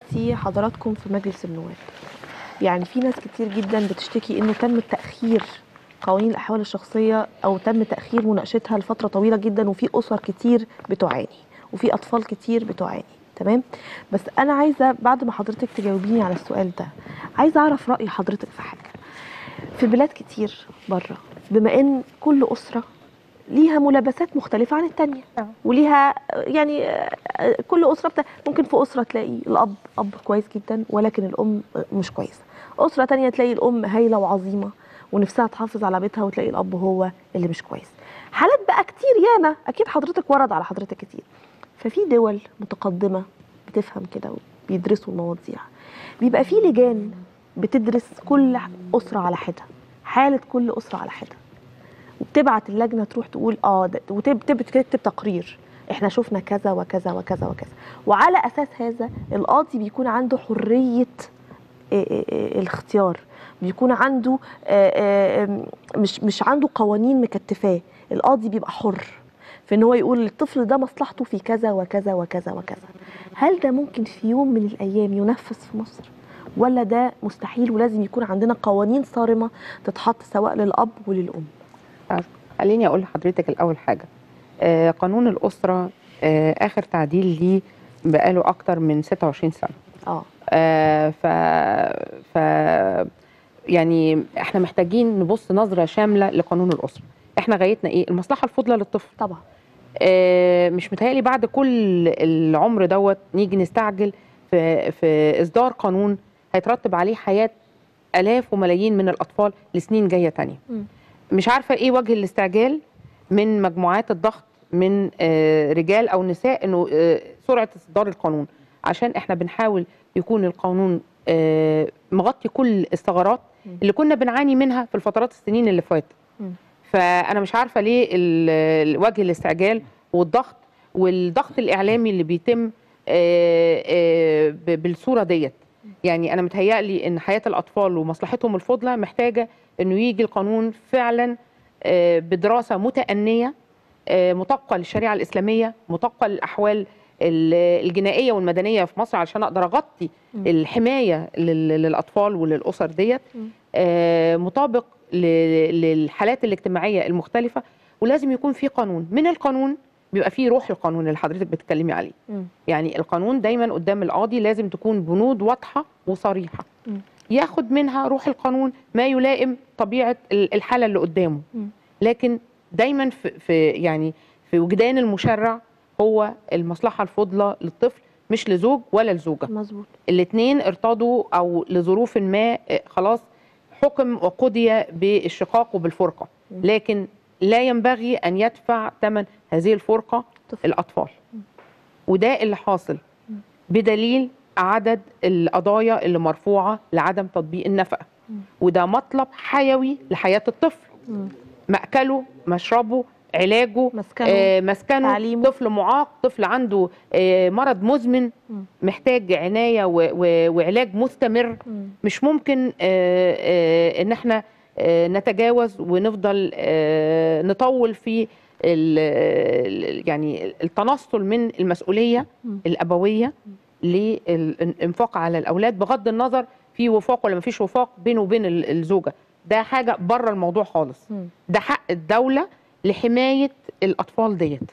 دلوقتي حضراتكم في مجلس النواب يعني في ناس كتير جدا بتشتكي انه تم تاخير قوانين الاحوال الشخصيه او تم تاخير مناقشتها لفتره طويله جدا وفي اسر كتير بتعاني وفي اطفال كتير بتعاني تمام بس انا عايزه بعد ما حضرتك تجاوبيني على السؤال ده عايزه اعرف راي حضرتك في حاجه في بلاد كتير بره بما ان كل اسره ليها ملابسات مختلفة عن التانية آه. وليها يعني آه، كل أسرة بتا... ممكن في أسرة تلاقي الأب أب كويس جدا ولكن الأم مش كويسة أسرة تانية تلاقي الأم هايلة وعظيمة ونفسها تحافظ على بيتها وتلاقي الأب هو اللي مش كويس حالات بقى كتير ياما أكيد حضرتك ورد على حضرتك كتير ففي دول متقدمة بتفهم كده وبيدرسوا المواضيع بيبقى في لجان بتدرس كل أسرة على حدة حالة كل أسرة على حدة وبتبعت اللجنه تروح تقول اه ده- وتكتب تكتب تقرير احنا شفنا كذا وكذا وكذا وكذا وعلى اساس هذا القاضي بيكون عنده حريه آه، آه، آه، الاختيار بيكون عنده آه، آه، آم، مش مش عنده قوانين مكتفاه القاضي بيبقى حر في ان هو يقول الطفل ده مصلحته في كذا وكذا وكذا وكذا هل ده ممكن في يوم من الايام ينفذ في مصر ولا ده مستحيل ولازم يكون عندنا قوانين صارمه تتحط سواء للاب وللام خليني اقول لحضرتك الاول حاجه آه قانون الاسره آه اخر تعديل ليه بقاله اكتر من 26 سنه اه آه ف ف يعني احنا محتاجين نبص نظره شامله لقانون الاسره احنا غايتنا ايه المصلحه الفضلى للطفل طبعا آه، مش متهيألي بعد كل العمر دوت نيجي نستعجل في في اصدار قانون هيترتب عليه حياه الاف وملايين من الاطفال لسنين جايه تانية مم. مش عارفه ايه وجه الاستعجال من مجموعات الضغط من آه، رجال او نساء انه آه، سرعه اصدار القانون عشان احنا بنحاول يكون القانون آه، مغطي كل الثغرات مم. اللي كنا بنعاني منها في الفترات السنين اللي فاتت مم. فانا مش عارفه ليه ال- ال- وجه الاستعجال والضغط والضغط الاعلامي اللي بيتم آه، آه، ب- بالصوره ديت يعني انا متهيألي ان حياه الاطفال ومصلحتهم الفضلى محتاجه انه يجي القانون فعلا آه، بدراسه متأنيه آه، مطابقه للشريعه الاسلاميه مطابقه للاحوال ال- الجنائيه والمدنيه في مصر علشان اقدر اغطي مم. الحمايه لل- للاطفال وللاسر ديت مم. آه، مطابق ل- للحالات الاجتماعيه المختلفه ولازم يكون في قانون من القانون بيبقى فيه روح القانون اللي حضرتك بتتكلمي عليه مم. يعني القانون دايما قدام القاضي لازم تكون بنود واضحه وصريحه مم. ياخد منها روح القانون ما يلائم طبيعه ال- الحاله اللي قدامه مم. لكن دايما في, في يعني في وجدان المشرع هو المصلحه الفضلى للطفل مش لزوج ولا لزوجه مظبوط الاثنين ارتضوا او لظروف ما آه، خلاص حكم وقضي بالشقاق وبالفرقه مم. لكن لا ينبغي ان يدفع ثمن هذه الفرقه طفل. الاطفال وده اللي حاصل مم. بدليل عدد القضايا اللي مرفوعه لعدم تطبيق النفقه مم. وده مطلب حيوي لحياه الطفل مم. مأكله مشربه علاجه مسكنه آه، مسكنه تعليمه. طفل معاق طفل عنده آه، مرض مزمن مم. محتاج عنايه و- و- وعلاج مستمر مم. مش ممكن آه، آه، ان احنا آه، نتجاوز ونفضل آه، نطول في ال- ال- يعني التنصل من المسؤوليه مم. الابويه للانفاق على الاولاد بغض النظر في وفاق ولا مفيش وفاق بينه وبين ال- الزوجه ده حاجه بره الموضوع خالص مم. ده حق الدوله لحمايه الاطفال ديت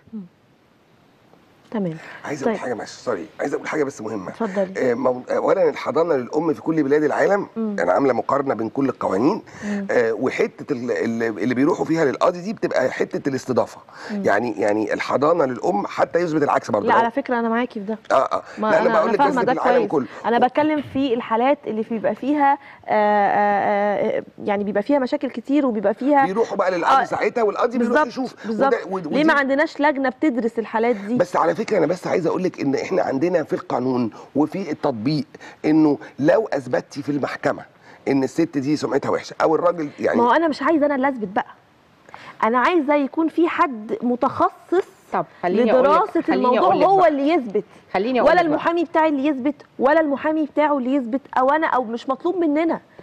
تمام عايز اقول طيب. حاجه معلش سوري عايز اقول حاجه بس مهمه اتفضلي آه، مو- اولا الحضانه للام في كل بلاد العالم مم. انا عامله مقارنه بين كل القوانين مم. آه، وحته ال- ال- اللي بيروحوا فيها للقاضي دي بتبقى حته الاستضافه مم. يعني يعني الحضانه للام حتى يثبت العكس برضه لا لو- على فكره انا معاكي في ده اه اه ما لا انا انا بقول انا لك فاهمه يثبت ده العالم كويس كله انا بتكلم في الحالات اللي بيبقى فيها آه، آه، آه، يعني بيبقى فيها مشاكل كتير وبيبقى فيها بيروحوا بقى للقاضي آه، ساعتها والقاضي بيروح بالظبط يشوف بالظبط وده- ود- ليه ما ودي- عندناش لجنه بتدرس الحالات دي بس على فكره انا بس عايز اقول لك ان احنا عندنا في القانون وفي التطبيق انه لو اثبتي في المحكمه ان الست دي سمعتها وحشه او الراجل يعني ما هو انا مش عايزه انا اللي اثبت بقى انا عايزه يكون في حد متخصص طب خليني أقول لك- لدراسه خليني الموضوع أقول لك هو بقى. اللي يثبت خليني أقول ولا لك بقى. المحامي بتاعي اللي يثبت ولا المحامي بتاعه اللي يثبت او انا او مش مطلوب مننا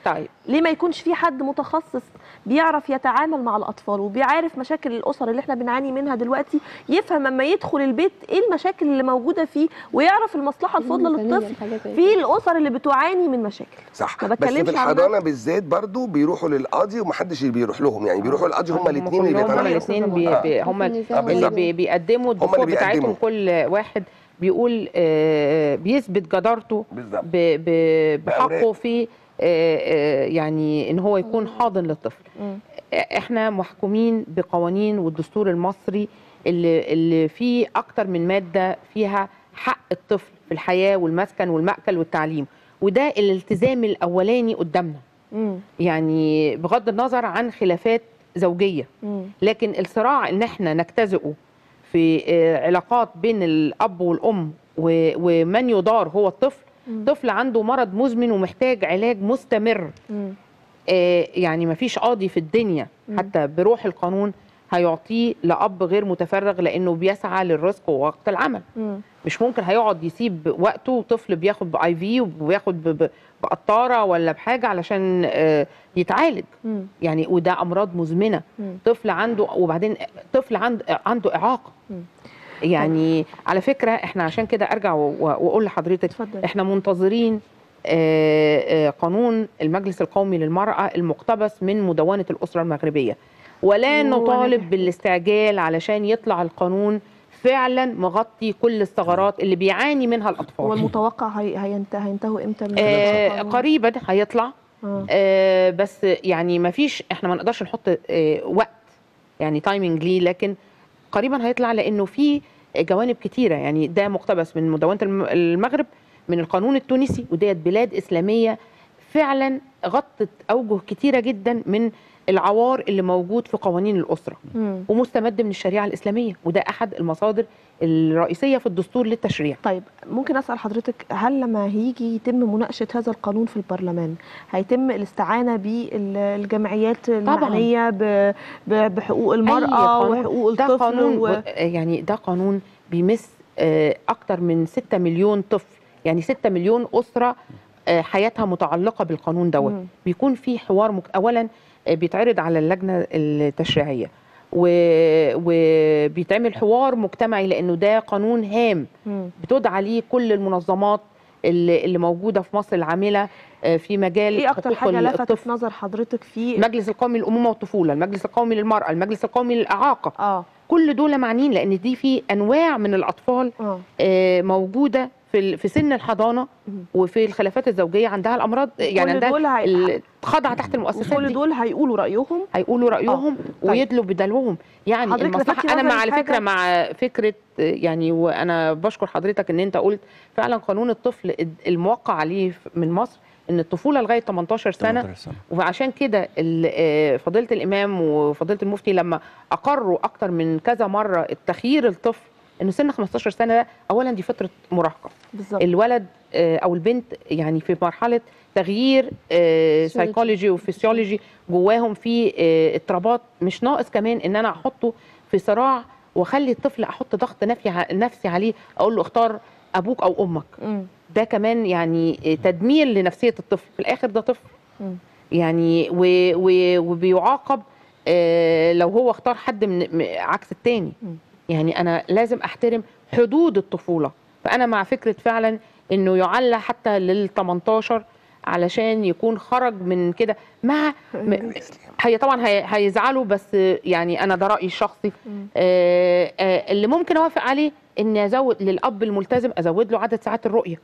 طيب ليه ما يكونش في حد متخصص بيعرف يتعامل مع الاطفال وبيعرف مشاكل الاسر اللي احنا بنعاني منها دلوقتي يفهم لما يدخل البيت ايه المشاكل اللي موجوده فيه ويعرف المصلحه الفاضله للطفل في الاسر اللي بتعاني من مشاكل صح ما بس في بتكلمش عن الحضانه بالذات برضو بيروحوا للقاضي ومحدش اللي بيروح لهم يعني بيروحوا للقاضي هما الاثنين اللي كلهم هما بيتناقشوا الاثنين بي بي هما آه، اللي بالظبط. بي بيقدموا اللي الدفوع بيقدموا. بتاعتهم كل واحد بيقول آه، بيثبت جدارته بالظبط ب- ب- بحقه بأوراق. في آه، آه، يعني ان هو يكون حاضن للطفل مم. احنا محكومين بقوانين والدستور المصري اللي اللي فيه اكتر من ماده فيها حق الطفل في الحياه والمسكن والمأكل والتعليم وده الالتزام الاولاني قدامنا مم. يعني بغض النظر عن خلافات زوجيه مم. لكن الصراع ان احنا نجتزئه في آه، علاقات بين الاب والام و- ومن يدار هو الطفل مم. طفل عنده مرض مزمن ومحتاج علاج مستمر مم. آه، يعني ما فيش قاضي في الدنيا مم. حتى بروح القانون هيعطيه لأب غير متفرغ لأنه بيسعى للرزق ووقت العمل مم. مش ممكن هيقعد يسيب وقته وطفل بياخد باي في وبياخد ب- ب- بقطاره ولا بحاجه علشان آه، يتعالج مم. يعني وده امراض مزمنه مم. طفل عنده وبعدين طفل عنده عنده اعاقه مم. يعني على فكره احنا عشان كده ارجع و- واقول لحضرتك اتفضل احنا منتظرين آه، آه، قانون المجلس القومي للمرأة المقتبس من مدونة الأسرة المغربية ولا هو نطالب نجح. بالاستعجال علشان يطلع القانون فعلا مغطي كل الثغرات اللي بيعاني منها هو الأطفال المتوقع هي... هينت... هينتهوا امتى من آه القانون؟ قريبا هيطلع آه. آه بس يعني ما فيش احنا ما نقدرش نحط آه وقت يعني تايمنج ليه لكن قريبا هيطلع لانه في جوانب كتيره يعني ده مقتبس من مدونه الم- المغرب من القانون التونسي وديت بلاد اسلاميه فعلا غطت اوجه كتيره جدا من العوار اللي موجود في قوانين الاسره مم. ومستمد من الشريعه الاسلاميه وده احد المصادر الرئيسيه في الدستور للتشريع طيب ممكن اسال حضرتك هل لما هيجي يتم مناقشه هذا القانون في البرلمان هيتم الاستعانه بالجمعيات المعنيه ب- ب- بحقوق المراه قانون. وحقوق ده الطفل قانون و... يعني ده قانون بيمس آه، اكتر من 6 مليون طفل يعني 6 مليون اسره آه، حياتها متعلقه بالقانون دوت مم. بيكون في حوار مك... اولا آه، بيتعرض على اللجنه التشريعيه و- وبيتعمل حوار مجتمعي لانه ده قانون هام مم. بتدعى ليه كل المنظمات اللي اللي موجوده في مصر العامله آه، في مجال ايه اكتر حقوق حاجه لفتت الطفل نظر حضرتك في المجلس القومي للامومه والطفوله المجلس القومي للمراه المجلس القومي للاعاقه اه كل دول معنيين لان دي في انواع من الاطفال اه آه، موجوده في ال- في سن الحضانه مم. وفي الخلافات الزوجيه عندها الامراض يعني كل عندها دول هي... ال- خاضعه تحت المؤسسات كل دي دول هيقولوا رايهم هيقولوا رايهم ويدلوا بدلوهم يعني حضرتك المصلحه لفتي انا نظري مع على لحاجة- فكره مع فكره آه، يعني وانا بشكر حضرتك ان انت قلت فعلا قانون الطفل الموقع عليه ف- من مصر ان الطفوله لغايه 18 سنه 18 سنة. وعشان كده ال- آه، فضيله الامام وفضيله المفتي لما اقروا اكتر من كذا مره التخيير الطفل انه سن 15 سنه ده اولا دي فتره مراهقه بالظبط الولد آه، او البنت يعني في مرحله تغيير سايكولوجي وفسيولوجي جواهم في آه، اضطرابات مش ناقص كمان ان انا احطه في صراع واخلي الطفل احط ضغط نفسي ع- نفسي عليه اقول له اختار ابوك او امك مم. ده كمان يعني آه، تدمير لنفسيه الطفل في الاخر ده طفل مم. يعني و و وبيعاقب آه، لو هو اختار حد من م- عكس التاني مم. يعني انا لازم احترم حدود الطفوله فانا مع فكره فعلا انه يعلى حتى لل 18 علشان يكون خرج من كده مع م- هي طبعا هي هيزعلوا بس يعني انا ده رايي الشخصي مم. آه، آه، اللي ممكن اوافق عليه اني ازود للاب الملتزم ازود له عدد ساعات الرؤيه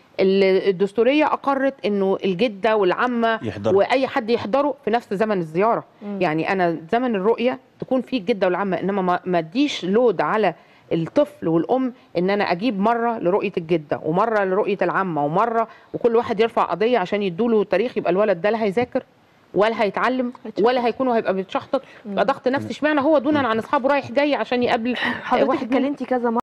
ال- الدستوريه اقرت انه الجده والعمه يحضروا. واي حد يحضره في نفس زمن الزياره مم. يعني انا زمن الرؤيه تكون فيه الجده والعمه انما ما- ما اديش لود على الطفل والام ان انا اجيب مره لرؤيه الجده ومره لرؤيه العمه ومره وكل واحد يرفع قضيه عشان يدوله تاريخ يبقى الولد ده لا هيذاكر ولا هيتعلم هيتشحطط. ولا هيكون هيبقى بيتشحطط مم. يبقى ضغط نفسي اشمعنى هو دونا عن اصحابه رايح جاي عشان يقابل حضرتك واحد منهم. اتكلمتي كذا